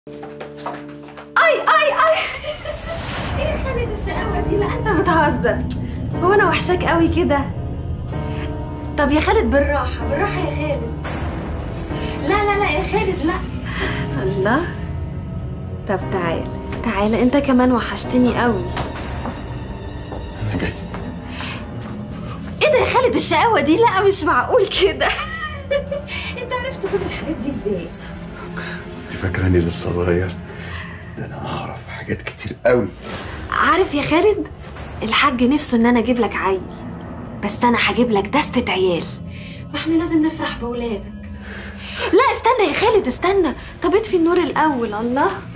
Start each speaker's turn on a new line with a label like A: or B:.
A: اي اي اي ايه يا خالد الشقاوة دي لا انت بتهزر هو انا وحشاك قوي كده طب يا خالد بالراحة بالراحة يا خالد لا لا لا يا خالد لا الله طب تعال تعال انت كمان وحشتني قوي
B: انا جاي
A: ايه ده يا خالد الشقاوة دي لا مش معقول كده انت عرفت كل الحاجات دي ازاي
B: انت فاكراني لسه صغير ده انا اعرف حاجات كتير قوي
A: عارف يا خالد الحاج نفسه ان انا اجيب لك عيل بس انا هجيب لك دستة عيال فاحنا لازم نفرح بولادك لا استنى يا خالد استنى طب اطفي النور الاول الله